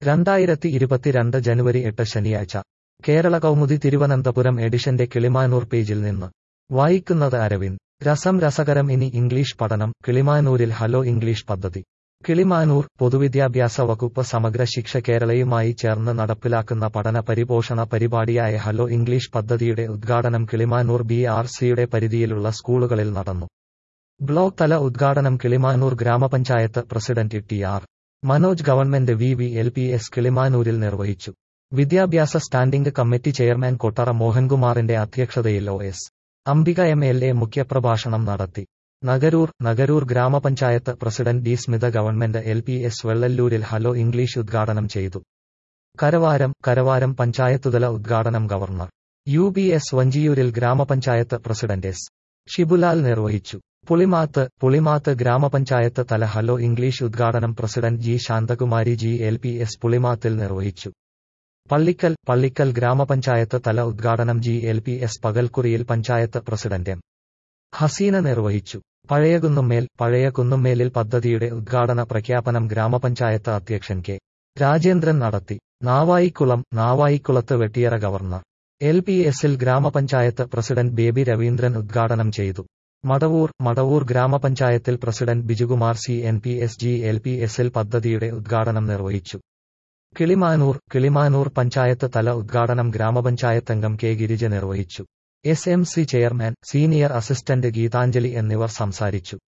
രണ്ടായിരത്തി ഇരുപത്തിരണ്ട് ജനുവരി എട്ട് ശനിയാഴ്ച കേരള കൗമുദി തിരുവനന്തപുരം എഡിഷന്റെ കിളിമാനൂർ പേജിൽ നിന്ന് വായിക്കുന്നത് അരവിന്ദ് രസം രസകരം ഇനി ഇംഗ്ലീഷ് പഠനം കിളിമാനൂരിൽ ഹലോ ഇംഗ്ലീഷ് പദ്ധതി കിളിമാനൂർ പൊതുവിദ്യാഭ്യാസ വകുപ്പ് സമഗ്ര ശിക്ഷ കേരളയുമായി ചേർന്ന് നടപ്പിലാക്കുന്ന പഠന പരിപോഷണ പരിപാടിയായ ഹലോ ഇംഗ്ലീഷ് പദ്ധതിയുടെ ഉദ്ഘാടനം കിളിമാനൂർ ബി ആർ സിയുടെ പരിധിയിലുള്ള സ്കൂളുകളിൽ നടന്നു ബ്ലോക്ക് തല ഉദ്ഘാടനം കിളിമാനൂർ ഗ്രാമപഞ്ചായത്ത് president T R Manoj government V V L P S കിളിമാനൂരിൽ നിർവഹിച്ചു വിദ്യാഭ്യാസ സ്റ്റാൻഡിംഗ് കമ്മിറ്റി ചെയർമാൻ കൊട്ടറ മോഹൻകുമാറിന്റെ അധ്യക്ഷതയിൽ O S Ambika M L A മുഖ്യപ്രഭാഷണം നടത്തി നഗരൂർ നഗരൂർ ഗ്രാമപഞ്ചായത്ത് president D Smitha government L P S വെള്ളല്ലൂരിൽ ഹലോ ഇംഗ്ലീഷ് ഉദ്ഘാടനം ചെയ്തു കരവാരം കരവാരം പഞ്ചായത്തുതല ഉദ്ഘാടനം ഗവർണർ യു ബി എസ് വഞ്ചിയൂരിൽ ഗ്രാമപഞ്ചായത്ത് പ്രസിഡന്റ് എസ് ഷിബുലാൽ നിർവഹിച്ചു പുളിമാത്ത് പുളിമാത്ത് ഗ്രാമപഞ്ചായത്ത് തല ഹലോ ഇംഗ്ലീഷ് ഉദ്ഘാടനം president G Shanthakumari G L P S പുളിമാത്തിൽ നിർവഹിച്ചു പള്ളിക്കൽ പള്ളിക്കൽ ഗ്രാമപഞ്ചായത്ത് തല ഉദ്ഘാടനം ജി എൽ പി എസ് പകൽക്കുറിയിൽ പഞ്ചായത്ത് പ്രസിഡന്റ് എം ഹസീന നിർവഹിച്ചു പഴയകുന്നുമ്മേൽ പഴയ കുന്നുമ്മേലിൽ പദ്ധതിയുടെ ഉദ്ഘാടന പ്രഖ്യാപനം ഗ്രാമപഞ്ചായത്ത് അധ്യക്ഷൻ കെ രാജേന്ദ്രൻ നടത്തി നാവായിക്കുളം നാവായിക്കുളത്ത് വെട്ടിയറ ഗവർണർ എൽ പി എസിൽ ഗ്രാമപഞ്ചായത്ത് പ്രസിഡന്റ് ബേബി രവീന്ദ്രൻ ഉദ്ഘാടനം ചെയ്തു മടവൂർ മടവൂർ ഗ്രാമപഞ്ചായത്തിൽ president Bijukumar C N P S G L P എസിൽ പദ്ധതിയുടെ ഉദ്ഘാടനം നിർവഹിച്ചു കിളിമാനൂർ കിളിമാനൂർ പഞ്ചായത്ത് തല ഉദ്ഘാടനം ഗ്രാമപഞ്ചായത്തംഗം കെ ഗിരിജ നിർവഹിച്ചു S M C chairman senior assistant Geethanjali എന്നിവർ സംസാരിച്ചു